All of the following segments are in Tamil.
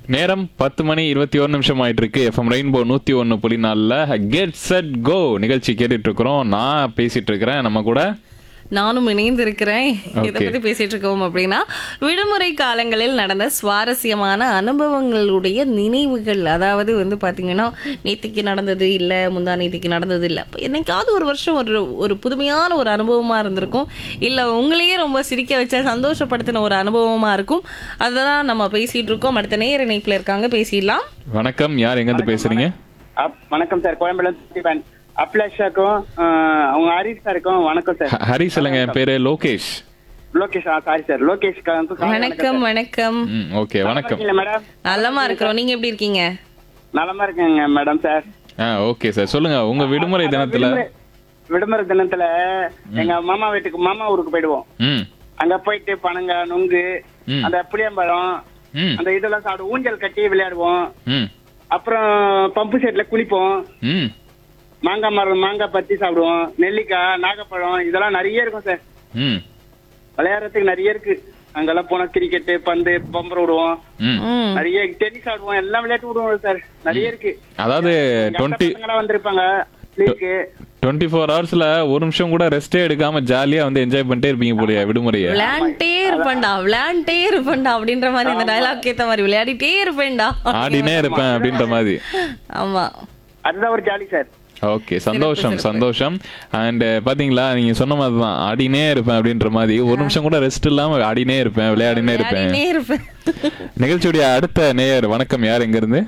நேரம் பத்து மணி இருபத்தி ஒரு நிமிஷம் ஆயிட்டு இருக்கு எஃப்எம் ரெயின்போ நூத்தி ஒன்னு புள்ளி நாலுல கெட் செட் கோ நிகழ்ச்சி கேட்டுட்டு இருக்கிறோம் நான் பேசிட்டு இருக்கிறேன் நம்ம கூட நானும் இணைந்திருக்கிறேன் இதை Okay. பத்தி பேசிட்டு இருக்கோம் அப்படின்னா விடுமுறை காலங்களில் நடந்த சுவாரஸ்யமான அனுபவங்களுடைய நினைவுகள் அதாவது வந்து பாத்தீங்கன்னா நேத்திக்கு நடந்தது இல்ல முந்தா நேத்திக்கு நடந்தது இல்ல அப்ப என்னைக்காவது ஒரு வருஷம் ஒரு ஒரு புதுமையான ஒரு அனுபவமா இருந்திருக்கும் இல்ல உங்களையே ரொம்ப சிரிக்க வச்ச சந்தோஷப்படுத்தின ஒரு அனுபவமா இருக்கும் அததான் நம்ம பேசிட்டு இருக்கோம் அடுத்த நேர இணைப்புல இருக்காங்க பேசிடலாம் வணக்கம் யார் எங்க இருந்து பேசுறீங்க அப்- வணக்கம் சார் கோயம்புல தீபன் அப்லேஷாக்கும் அவங்க ஹரிஷ் சாருக்கும் வணக்கம் சார் ஹ- ஹரிஸ் இல்லைங்க என் பேரு லோகேஷ் லோகேஷ் சாரி சார் லோகேஷ் வணக்கம் வணக்கம் ம் ஓகே வணக்கம் மேடம் நல்லமா இருக்கிறோம் நீங்க எப்படி இருக்கீங்க நலமா இருக்கேங்க மேடம் சார் ஆ ஓகே சார் சொல்லுங்க உங்க விடுமுறை தினத்துல விடுமுறை- விடுமுறை தினத்துல எங்க மாமா வீட்டுக்கு மாமா ஊருக்கு போயிடுவோம் ம் அங்க போயிட்டு பனங்க நுங்கு ம். அந்த புளியம்பழம் ம் அந்த இதெல்லாம் சாப்பிடுவோம் ஊஞ்சல் கட்டி விளையாடுவோம் ம் அப்புறம் பம்பு செட்ல குளிப்போம் ம் மாங்காய் மரம் மாங்காய் பத்தி சாப்பிடுவோம் நெல்லிக்காய் நாகப்பழம் இதெல்லாம் நிறைய இருக்கும் சார் ம் விளையாடுறதுக்கு நிறைய இருக்கு அங்கெல்லாம் போனா கிரிக்கெட் பந்து பம்பரம் விடுவோம் ம் ம் நிறைய டென்னிஸ் ஆடுவோம் எல்லாம் விளையாட்டு விடுவோம் சார் நிறைய இருக்கு அதாவது எங்க அக்கா டுவெண்ட்டி பசங்கெல்லாம் வந்திருப்பாங்க லீவுக்கு டுவெண்ட்டி ஃபோர் ஹவர்ஸ்ல ஒரு நிமிஷம் கூட ரெஸ்டே எடுக்காம ஜாலியா வந்து என்ஜாய் பண்ணிட்டே இருப்பீங்க போலியா விடுமுறைய விளையாண்டே இருப்பேன்டா விளையாண்டே இருப்பேன்டா அப்படின்ற மாதிரி அந்த டயலாக் ஏத்த மாதிரி விளையாடிட்டே இருப்பேன்டா ஆடினே இருப்பேன் அப்படின்ற மாதிரி ஆமா அதுதான் ஒரு ஜாலி சார் ஓகே சந்தோஷம் சந்தோஷம் அண்ட் பாத்தீங்களா நீங்க சொன்ன மாதிரி தான் ஆடினே இருப்பேன் அப்படின்ற மாதிரி ஒரு நிமிஷம் கூட ரெஸ்ட் இல்லாம ஆடினே இருப்பேன் விளையாடினே இருப்பேன் விளையாடினே இருப்பேன் நிகழ்ச்சியுடைய அடுத்த நேயர் வணக்கம் யார் எங்க இருந்து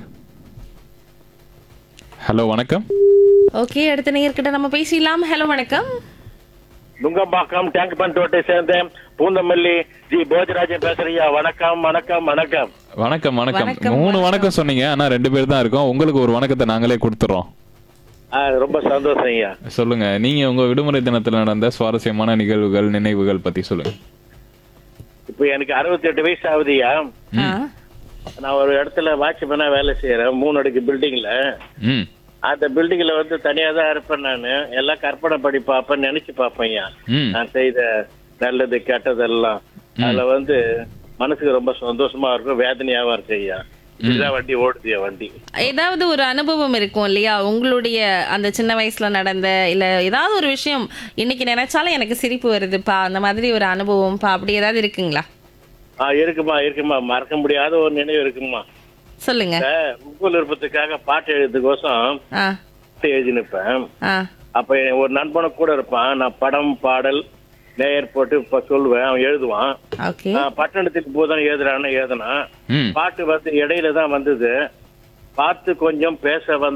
ஹலோ வணக்கம் ஓகே அடுத்த நேயர்கிட்ட நம்ம பேசிடலாம் ஹலோ வணக்கம் நுங்கம்பாக்கம் டேங்க் பண்டோட்டை சேர்ந்த பூந்தமல்லி ஜி போஜராஜன் பேசுறியா வணக்கம் வணக்கம் வணக்கம் வணக்கம் வணக்கம் வணக்கம், மூணு வணக்கம் சொன்னீங்க ஆனா ரெண்டு பேர் தான் இருக்கோம் உங்களுக்கு ஒரு வணக்கத்தை நாங்களே கொடுத்துறோம் ஆ, ரொம்ப சந்தோஷம் ஐயா சொல்லுங்க நீங்க உங்க விடுமுறை தினத்துல நடந்த சுவாரஸ்யமான நிகழ்வுகள் நினைவுகள் பத்தி சொல்லுங்க இப்போ எனக்கு 68 வயசு ஆகுதுயா ஆ, நான் ஒரு இடத்துல வாட்ச்மேனா வேலை செய்யறேன் மூணு அடுக்கு பில்டிங்ல ம் அந்த பில்டிங்ல வந்து தனியா தான் இருப்பேன் நானு எல்லாம் கற்பனை படி பார்ப்பேன் நினைச்சு பார்ப்பேன் ஐயா ம் நான் செய்த நல்லது கெட்டதெல்லாம் அதுல வந்து மனசுக்கு ரொம்ப சந்தோஷமா இருக்கும் வேதனையாவும் இருக்கு ஐயா இதுதான் வண்டி ஓடுது என் வண்டி ஏதாவது ஒரு அனுபவம் இருக்கும் இல்லையா உங்களுடைய அந்த சின்ன வயசுல நடந்த இல்ல ஏதாவது ஒரு விஷயம் இன்னைக்கு நினைச்சாலும் எனக்கு சிரிப்பு வருதுப்பா அந்த மாதிரி ஒரு அனுபவம்ப்பா அப்படி ஏதாவது இருக்குங்களா ஆ இருக்குமா இருக்குமா மறக்க முடியாத ஒரு நினைவு இருக்குமா சொல்லுங்க இந்த உப்பு விருப்பத்துக்காக பாட்டு எழுதுக்கோசம் ஆ பாட்டு எழுதி நிற்பேன் ஆ அப்ப என் ஒரு நண்பனை கூட இருப்பான் நான் படம் பாடல் நேயர் போட்டு இப்ப சொல்லுவேன் அவன் எழுதுவான் ஓகே நான் பட்டணத்துக்கு போதான் எழுதுறான்னு எழுதுனான் ம் பாட்டு வந்து இடையில தான் வந்தது பார்த்து கொஞ்சம் பேச வந்த